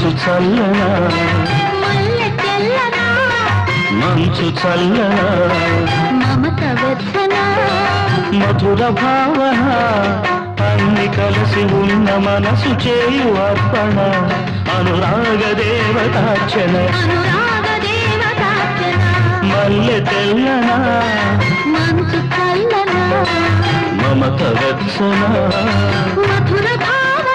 మనసు చల్లనా మల్లె తెల్లనా మంచు చల్లనా మమత వెచ్చనా మధుర భావన అన్ని కలిసి ఉన్న మనసు చేయు అర్పణ అనురాగ దేవతార్చన అనురాగ దేవతార్చన మల్లె తెల్లనా మంచు చల్లనా మమత వెచ్చన మధుర భావన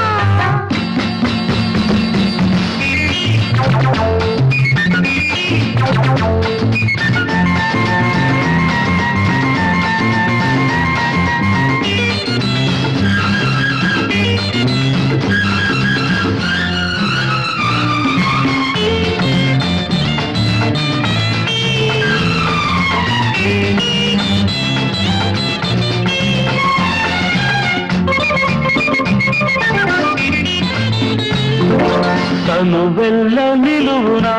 తను వెళ్ళ నిలువునా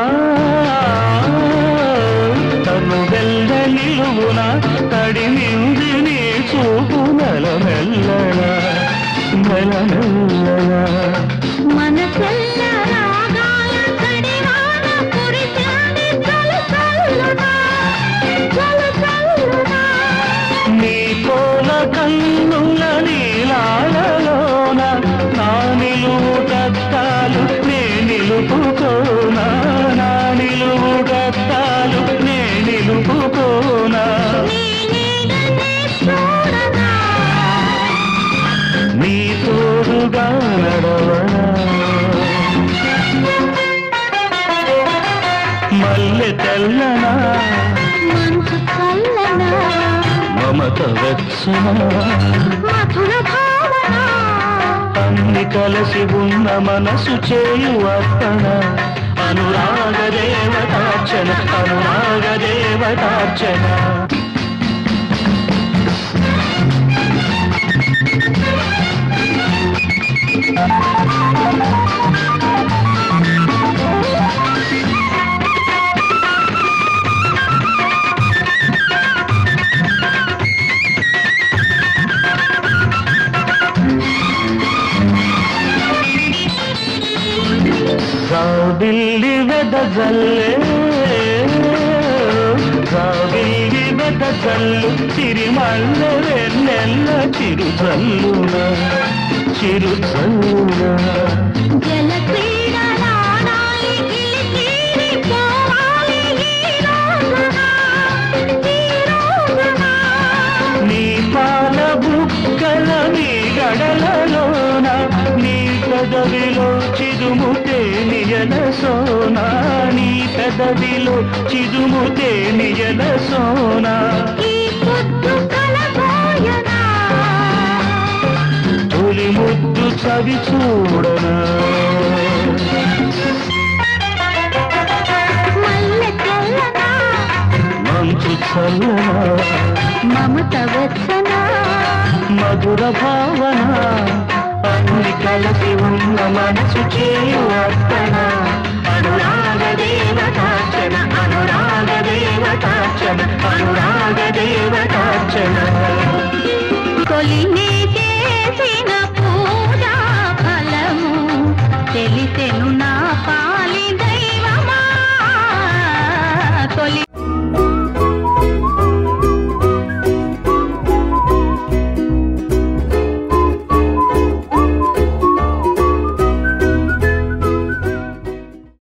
తను వెళ్ళ నిలువునా తడి నింది నీ చూపు మెల్లమెల్లనా మెల్లమెల్లనా మనసెల్ల రాగాల కడివాన కురిసింది చలు చల్లునా చలు చల్లునా నీ కోల కన్నుల నీలాలలోన నా నిలువు దత్తాలు నే నిలుపుకోనా నా నిలువు దత్తాలు నే నిలుపుకోనా నీ నీడనే చూడనా నీ తోడుగా నడవనా మల్లె తెల్లనా మంచు చల్లనా మమత వెచ్చనా మధుర భావన అన్ని కలిసి ఉన్న మనసు చేయు అర్పణ అనురాగ దేవతార్చన అనురాగ దేవతార్చన రావిల్లి వెదజల్లే రావిల్లి వెదజల్లు సిరిమల్ల వెన్నెల్ల చిరుజల్లున చిరుజల్లున జల క్రీడలాడాలి గిలిగిలి పోవాలి ఈ రోజున ఈ రోజున నీ పాల బుక్కల నీ గడలలోన నీ పెదవిలో చిదుముతే నిజల సోనా నీ పెదవిలో చిదుముతే నిజల సోనా ఈ పొద్దు కలబోయనా తొలి ముద్దు చవి చూడనా మల్లె తెల్లనా మంచు చల్లనా మమత వెచ్చనా మధుర భావన అన్ని కలిసి ఉన్న మనసు చేయు అర్పణ అనురాగ దేవతార్చన అనురాగ దేవతార్చన అనురాగ దేవతార్చన కొలినే చేసిన